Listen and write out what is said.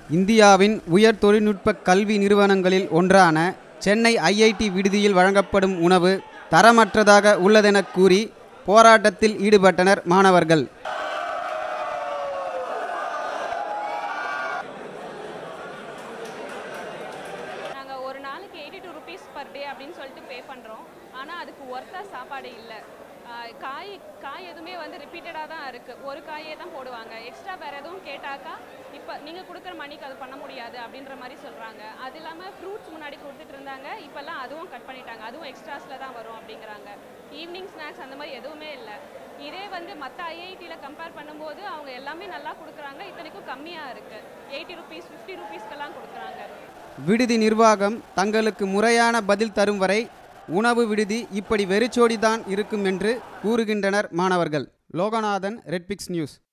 இந்தியாவின் உயர் தொழில்நுட்ப கல்வி நிறுவனங்களில் ஒன்றான சென்னை ஐஐடி விடுதியில் வழங்கப்படும் உணவு தரமற்றதாக உள்ளதென கூறி போராட்டத்தில் ஈடுபட்டனர் மாணவர்கள் நாங்கள் ஒரு நாளைக்கு eighty two rupees per day அப்படின்னு சொல்லிட்டு பே பண்ணுறோம் ஆனால் அதுக்கு ஒர்த்தாக சாப்பாடு இல்லை ஆஹ் காய் காய் எதுவுமே வந்து ரிப்பீட்டடாக தான் இருக்குது ஒரு காயே தான் போடுவாங்க எக்ஸ்ட்ரா வேறு எதுவும் கேட்டாக்கா இப்போ நீங்கள் கொடுக்குற மணிக்கு அது பண்ண முடியாது அப்படின்ற மாதிரி சொல்கிறாங்க அது இல்லாமல் ஃப்ரூட்ஸ் முன்னாடி கொடுத்துட்டு இருந்தாங்க இப்போல்லாம் அதுவும் கட் பண்ணிட்டாங்க அதுவும் எக்ஸ்ட்ராஸில் தான் வரும் அப்படிங்கிறாங்க ஈவினிங் ஸ்நாக்ஸ் அந்த மாதிரி எதுவுமே இல்லை இதே வந்து மற்ற ஐஐடியில் கம்பேர் பண்ணும்போது அவங்க எல்லாமே நல்லா கொடுக்குறாங்க இத்தனைக்கும் கம்மியாக இருக்குது எயிட்டி ருபீஸ் ஃபிஃப்டி ருபீஸ்க்கெல்லாம் கொடுக்குறாங்க விடுதி நிர்வாகம் தங்களுக்கு முறையான பதில் தரும் வரை உணவு விடுதி இப்படி வெறிச்சோடிதான் இருக்கும் என்று கூறுகின்றனர் மாணவர்கள் லோகநாதன் ரெட்பிக்ஸ் நியூஸ்